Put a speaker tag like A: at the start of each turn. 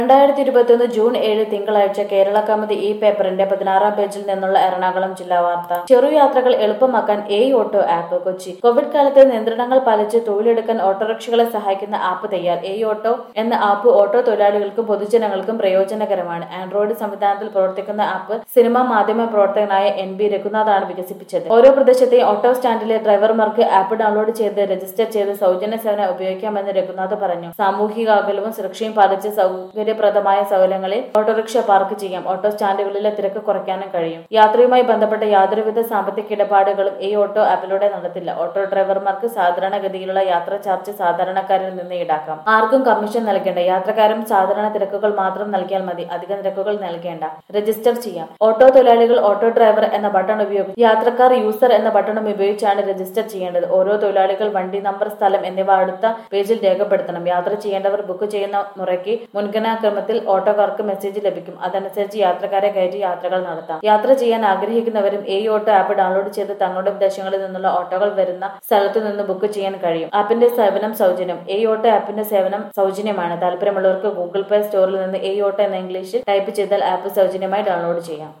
A: രണ്ടായിരത്തി ഇരുപത്തിയൊന്ന് ജൂൺ ഏഴ് തിങ്കളാഴ്ച കേരള കൗമുദി ഈ പേപ്പറിന്റെ പതിനാറാം പേജിൽ നിന്നുള്ള എറണാകുളം ജില്ലാ വാർത്ത ചെറുയാത്രകൾ എളുപ്പമാക്കാൻ A auto app Kochi covid കാലത്ത് നിയന്ത്രണങ്ങൾ പാലിച്ച് തൊഴിലെടുക്കാൻ ഓട്ടോറിക്ഷകളെ സഹായിക്കുന്ന ആപ്പ് തയ്യാർ എ ഓട്ടോ എന്ന ആപ്പ് ഓട്ടോ തൊഴിലാളികൾക്കും പൊതുജനങ്ങൾക്കും പ്രയോജനകരമാണ് ആൻഡ്രോയിഡ് സംവിധാനത്തിൽ പ്രവർത്തിക്കുന്ന ആപ്പ് സിനിമാ മാധ്യമ പ്രവർത്തകനായ എൻ ബി രഘുനാഥാണ് വികസിപ്പിച്ചത് ഓരോ പ്രദേശത്തെയും ഓട്ടോ സ്റ്റാൻഡിലെ ഡ്രൈവർമാർക്ക് ആപ്പ് ഡൗൺലോഡ് ചെയ്ത് രജിസ്റ്റർ ചെയ്ത് സൗജന്യ സേവനം ഉപയോഗിക്കാമെന്ന് രഘുനാഥ് പറഞ്ഞു സാമൂഹിക അകലവും സുരക്ഷയും പാലിച്ച് സൗകര്യപ്രദമായ സൗകര്യങ്ങളിൽ ഓട്ടോറിക്ഷ പാർക്ക് ചെയ്യാം ഓട്ടോ സ്റ്റാൻഡുകളിലെ തിരക്ക് കുറയ്ക്കാനും കഴിയും യാത്രയുമായി ബന്ധപ്പെട്ട യാതൊരുവിധ സാമ്പത്തിക ഇടപാടുകളും ഈ ഓട്ടോ ആപ്പിലൂടെ നടത്തില്ല ഓട്ടോ ഡ്രൈവർമാർക്ക് സാധാരണഗതിയിലുള്ള യാത്രാ ചാർജ് സാധാരണക്കാരിൽ നിന്ന് ഈടാക്കാം ആർക്കും കമ്മീഷൻ നൽകേണ്ട യാത്രക്കാരും സാധാരണ തിരക്കുകൾ മാത്രം നൽകിയാൽ മതി അധിക നിരക്കുകൾ നൽകേണ്ട രജിസ്റ്റർ ചെയ്യാം ഓട്ടോ തൊഴിലാളികൾ ഓട്ടോ ഡ്രൈവർ എന്ന ബട്ടൺ ഉപയോഗിച്ച് യാത്രക്കാർ യൂസർ എന്ന ബട്ടണും ഉപയോഗിച്ചാണ് രജിസ്റ്റർ ചെയ്യേണ്ടത് ഓരോ തൊഴിലാളികൾ വണ്ടി നമ്പർ സ്ഥലം എന്നിവ അടുത്ത പേജിൽ രേഖപ്പെടുത്തണം യാത്ര ചെയ്യേണ്ടവർ ബുക്ക് ചെയ്യുന്ന മുറയ്ക്ക് മുൻഗണനാക്രമത്തിൽ ഓട്ടോക്കാർക്ക് മെസ്സേജ് ലഭിക്കും അതനുസരിച്ച് യാത്രക്കാരെ കയറ്റി യാത്രകൾ നടത്താം യാത്ര ചെയ്യാൻ ആഗ്രഹിക്കുന്നവരും ഈ ഓട്ടോ ആപ്പ് ഡൗൺലോഡ് ചെയ്ത് തങ്ങളുടെ പ്രദേശങ്ങളിൽ നിന്നുള്ള ഓട്ടോകൾ വരുന്ന സ്ഥലത്തു നിന്ന് ബുക്ക് ചെയ്യാൻ കഴിയും ആപ്പിന്റെ സേവനം സൗജന്യം ഈ ഓട്ടോ ആപ്പിന്റെ സേവനം സൗജന്യമാണ് താല്പര്യമുള്ളവർക്ക് ഗൂഗിൾ പ്ലേ സ്റ്റോറിൽ നിന്ന് ഈ ഓട്ടോ എന്ന ഇംഗ്ലീഷിൽ ടൈപ്പ് ചെയ്താൽ ആപ്പ് സൗജന്യമായി ഡൗൺലോഡ് ചെയ്യാം